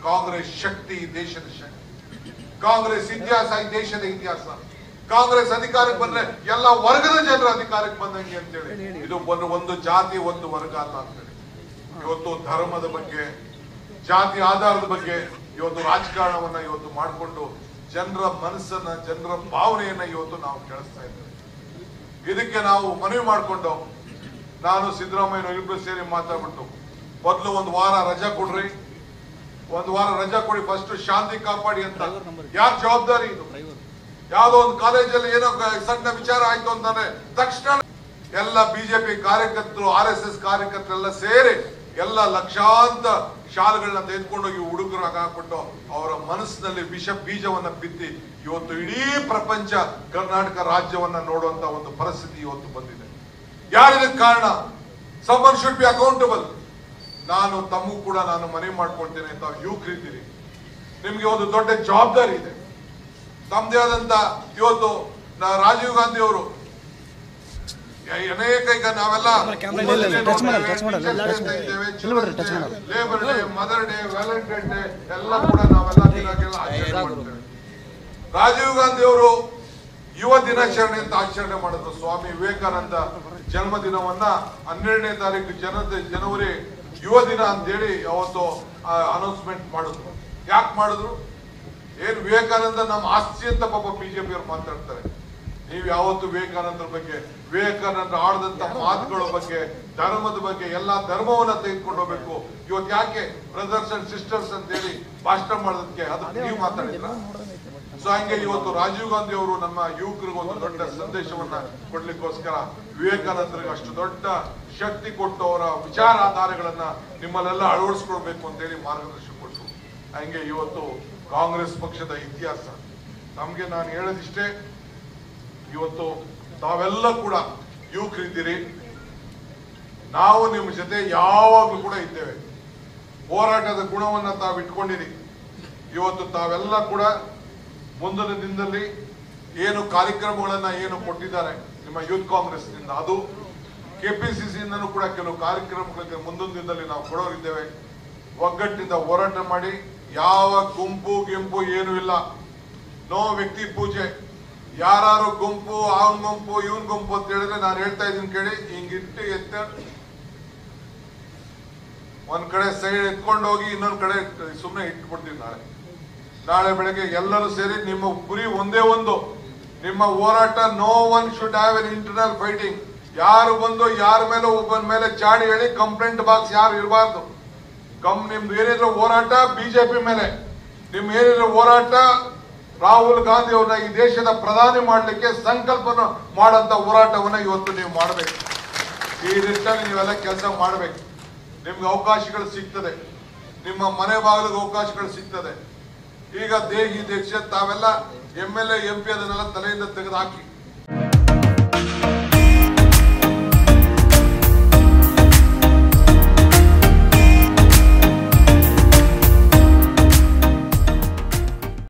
ಕಾಂಗ್ರೆಸ್ ಶಕ್ತಿ ಈ ದೇಶದ ಶಕ್ತಿ ಕಾಂಗ್ರೆಸ್ ಇತಿಹಾಸ ಈ ದೇಶದ ಇತಿಹಾಸ ಕಾಂಗ್ರೆಸ್ ಅಧಿಕಾರಕ್ಕೆ ಬಂದ್ರೆ ಎಲ್ಲ ವರ್ಗದ ಜನರು ಅಧಿಕಾರಕ್ಕೆ ಬಂದಂಗೆ ಅಂತೇಳಿ ಇದು ಒಂದು ಒಂದು ಜಾತಿ ಒಂದು ವರ್ಗ ಅಲ್ಲ ಅಂತೇಳಿ ಇವತ್ತು ಧರ್ಮದ ಬಗ್ಗೆ ಜಾತಿ ಆಧಾರದ ಬಗ್ಗೆ ಇವತ್ತು ರಾಜಕಾರಣವನ್ನ ಇವತ್ತು ಮಾಡಿಕೊಂಡು ಜನರ ಮನಸ್ಸನ್ನ ಜನರ ಭಾವನೆಯನ್ನ ಇವತ್ತು ನಾವು ಕೇಳಿಸ್ತಾ ಇದ್ದೇವೆ ಇದಕ್ಕೆ ನಾವು ಮನವಿ ಮಾಡಿಕೊಂಡು ನಾನು ಸಿದ್ದರಾಮಯ್ಯ ಇಬ್ಬರು ಸೇರಿ ಮಾತಾಡ್ಬಿಟ್ಟು ಮೊದಲು ಒಂದು ವಾರ ರಜಾ ಕೊಡ್ರಿ ಒಂದು ವಾರ ರಜಾ ಕೊಡಿ ಫಸ್ಟ್ ಶಾಂತಿ ಕಾಪಾಡಿ ಅಂತ ಯಾರ ಜವಾಬ್ದಾರಿ ಇದು ಯಾವ್ದೋ ಒಂದು ಕಾಲೇಜಲ್ಲಿ ಏನೋ ಕ- ಸಣ್ಣ ವಿಚಾರ ಆಯ್ತು ಅಂತಾನೆ ತಕ್ಷಣ ಎಲ್ಲ ಬಿಜೆಪಿ ಕಾರ್ಯಕರ್ತರು ಆರ್ ಎಸ್ ಎಸ್ ಕಾರ್ಯಕರ್ತರೆಲ್ಲ ಸೇರಿ ಎಲ್ಲ ಲಕ್ಷಾಂತ ಶಾಲೆಗಳನ್ನ ತೆಗೆದುಕೊಂಡೋಗಿ ಹುಡುಗರು ಹಾಕ್ಬಿಟ್ಟು ಅವರ ಮನಸ್ಸಿನಲ್ಲಿ ವಿಷ ಬೀಜವನ್ನ ಬಿತ್ತಿ ಇವತ್ತು ಇಡೀ ಪ್ರಪಂಚ ಕರ್ನಾಟಕ ರಾಜ್ಯವನ್ನ ನೋಡುವಂತ ಒಂದು ಪರಿಸ್ಥಿತಿ ಇವತ್ತು ಬಂದಿದೆ ಯಾರಿದಕ್ಕೆ ಕಾರಣ ಸಮನ್ ಶುಡ್ ಬಿ ಅಕೌಂಟಬಲ್ ನಾನು ತಮಗೂ ಕೂಡ ನಾನು ಮನವಿ ಮಾಡ್ಕೊಳ್ತೇನೆ ತಾವು ಯುವಕರಿದ್ದೀರಿ ನಿಮ್ಗೆ ಒಂದು ದೊಡ್ಡ ಜವಾಬ್ದಾರಿ ಇದೆ ತಮ್ಮದೇ ಆದಂತ ಇವತ್ತು ನಾ- ರಾಜೀವ್ ಗಾಂಧಿ ಅವರು ಅನೇಕ ಈಗ ನಾವೆಲ್ಲ camera ಇಲ್ಲ, ಇಲ್ಲ, touch ಮಾಡಲ್ಲ, touch ಮಾಡಲ್ಲ, touch ಮಾಡಲ್ಲ. ಇಲ್ಲ ಬಿಡ್ರಿ, touch ಮಾಡಲ್ಲ. Labour day mother day Valentine day ಎಲ್ಲ ಕೂಡ ನಾವೆಲ್ಲ ದಿನಕ್ಕೆಲ್ಲ ಆಚರಣೆ ಮಾಡ್ತೇವೆ ರಾಜೀವ್ ಗಾಂಧಿ ಅವರು ಯುವ ದಿನಾಚರಣೆ ಅಂತ ಆಚರಣೆ ಮಾಡಿದ್ರು ಸ್ವಾಮಿ ವಿವೇಕಾನಂದ ಜನ್ಮದಿನವನ್ನ ಹನ್ನೆರಡನೇ ತಾರೀಕು ಜನ ಜನವರಿ ಯುವ ದಿನ ಅಂತೇಳಿ ಅವತ್ತು ಅನೌನ್ಸ್ಮೆಂಟ್ ಮಾಡಿದ್ರು ಯಾಕೆ ಮಾಡಿದ್ರು ಏನ್ ವಿವೇಕಾನಂದ ನಮ್ಮ ಆಸ್ತಿ ಅಂತ ಪಾಪ ಬಿಜೆಪಿ ಅವ್ರು ಮಾತಾಡ್ತಾರೆ ನೀವು ಯಾವತ್ತು ವಿವೇಕಾನಂದರ ಬಗ್ಗೆ ವಿವೇಕಾನಂದ ಆಡದಂತ ಮಾತುಗಳ ಬಗ್ಗೆ ಧರ್ಮದ ಬಗ್ಗೆ ಎಲ್ಲಾ ಧರ್ಮವನ್ನ ತೆಗೆದುಕೊಂಡು ಹೋಗ್ಬೇಕು ಇವತ್ತು ಯಾಕೆ ಬ್ರದರ್ಸ್ ಅಂಡ್ ಸಿಸ್ಟರ್ಸ್ ಅಂತ ಹೇಳಿ ಭಾಷಣ ಮಾಡೋದಕ್ಕೆ ಅದಕ್ಕೆ ನೀವು ಮಾತಾಡಿದ್ರ ಸೊ ಹಂಗೆ ಇವತ್ತು ರಾಜೀವ್ ಗಾಂಧಿ ಅವರು ನಮ್ಮ ಯುವಕರಿಗೆ ಒಂದು ದೊಡ್ಡ ಸಂದೇಶವನ್ನ ಕೊಡ್ಲಿಕ್ಕೋಸ್ಕರ ವಿವೇಕಾನಂದರಿಗೆ ಅಷ್ಟು ದೊಡ್ಡ ಶಕ್ತಿ ಕೊಟ್ಟು ಅವರ ವಿಚಾರಾಧಾರೆಗಳನ್ನ ನಿಮ್ಮಲ್ಲೆಲ್ಲ ಅಳವಡಿಸ್ಕೊಳ್ಬೇಕು ಅಂತೇಳಿ ಮಾರ್ಗದರ್ಶನ ಕೊಟ್ಟರು ಹಂಗೆ ಇವತ್ತು ಕಾಂಗ್ರೆಸ್ ಪಕ್ಷದ ಇತಿಹಾಸ ನಮ್ಗೆ ನಾನು ಹೇಳೋದಿಷ್ಟೇ ಇವತ್ತು ತಾವೆಲ್ಲ ಕೂಡ ಯುವಕರಿದ್ದೀರಿ ನಾವು ನಿಮ್ಮ ಜೊತೆ ಯಾವಾಗಲೂ ಕೂಡ ಇದ್ದೇವೆ ಹೋರಾಟದ ಗುಣವನ್ನ ತಾವು ಇಟ್ಕೊಂಡಿರಿ ಇವತ್ತು ತಾವೆಲ್ಲ ಕೂಡ ಮುಂದಿನ ದಿನದಲ್ಲಿ ಏನು ಕಾರ್ಯಕ್ರಮಗಳನ್ನ ಏನು ಕೊಟ್ಟಿದ್ದಾರೆ ನಿಮ್ಮ ಯೂತ್ ಕಾಂಗ್ರೆಸ್ ನಿಂದ ಅದು ಕೆಪಿಸಿಸಿ ಇಂದನೂ ಕೂಡ ಕೆಲವು ಕಾರ್ಯಕ್ರಮಗಳಿಗೆ ಮುಂದಿನ ದಿನದಲ್ಲಿ ನಾವು ಕೊಡೋರಿದ್ದೇವೆ ಒಗ್ಗಟ್ಟಿನಿಂದ ಹೋರಾಟ ಮಾಡಿ ಯಾವ ಗುಂಪು ಗಿಂಪು ಏನು ಇಲ್ಲ ನೋ ವ್ಯಕ್ತಿ ಪೂಜೆ ಯಾರು ಗುಂಪು ಅವನ್ ಗುಂಪು ಇವನ್ ಗುಂಪು ಅಂತ ಹೇಳಿದ್ರೆ ನಾನು ಹೇಳ್ತಾ ಇದ್ದೀನಿ ಕೇಳಿ ಹಿಂಗಿಟ್ಟು ಎತ್ತ ಒಂದ್ ಕಡೆ ಸೈಡ್ ಎತ್ಕೊಂಡು ಹೋಗಿ ಇನ್ನೊಂದ್ ಕಡೆ ಸುಮ್ಮನೆ ಇಟ್ಬಿಡ್ತೀವಿ ನಾಳೆ ನಾಳೆ ಬೆಳಗ್ಗೆ ಎಲ್ಲರೂ ಸೇರಿ ನಿಮ್ಮ ಗುರಿ ಒಂದೇ ಒಂದು ನಿಮ್ಮ ಹೋರಾಟ no one should have an internal fighting ಯಾರು ಬಂದು ಯಾರ ಮೇಲೆ ಒಬ್ಬನ ಮೇಲೆ ಚಾಡಿ ಹೇಳಿ ಕಂಪ್ಲೇಂಟ್ ಬಾಕ್ಸ್ ಯಾರು ಇರಬಾರ್ದು ಕಮ್ ನಿಮ್ದು ಏನಿದ್ರು ಹೋರಾಟ ಬಿಜೆಪಿ ಮೇಲೆ ನಿಮ್ ಏನಿದ್ರು ಹೋರಾಟ ರಾಹುಲ್ ಗಾಂಧಿ ಅವ್ರನ್ನ ಈ ದೇಶದ ಪ್ರಧಾನಿ ಮಾಡಲಿಕ್ಕೆ ಸಂಕಲ್ಪನ ಮಾಡಂತ ಹೋರಾಟವನ್ನ ಇವತ್ತು ನೀವು ಮಾಡಬೇಕು ಈ ನಿಟ್ಟಿನಲ್ಲಿ ನೀವೆಲ್ಲ ಕೆಲಸ ಮಾಡಬೇಕು ನಿಮ್ಗೆ ಅವಕಾಶಗಳು ಸಿಗ್ತದೆ ನಿಮ್ಮ ಮನೆ ಬಾಗಿಲಿಗೆ ಅವಕಾಶಗಳು ಸಿಗ್ತದೆ ಈಗ ದೇಗಿ ದೀಕ್ಷೆ ತಾವೆಲ್ಲ M L A M P ಅದನ್ನೆಲ್ಲ ತಲೆಯಿಂದ ತೆಗೆದು ಹಾಕಿ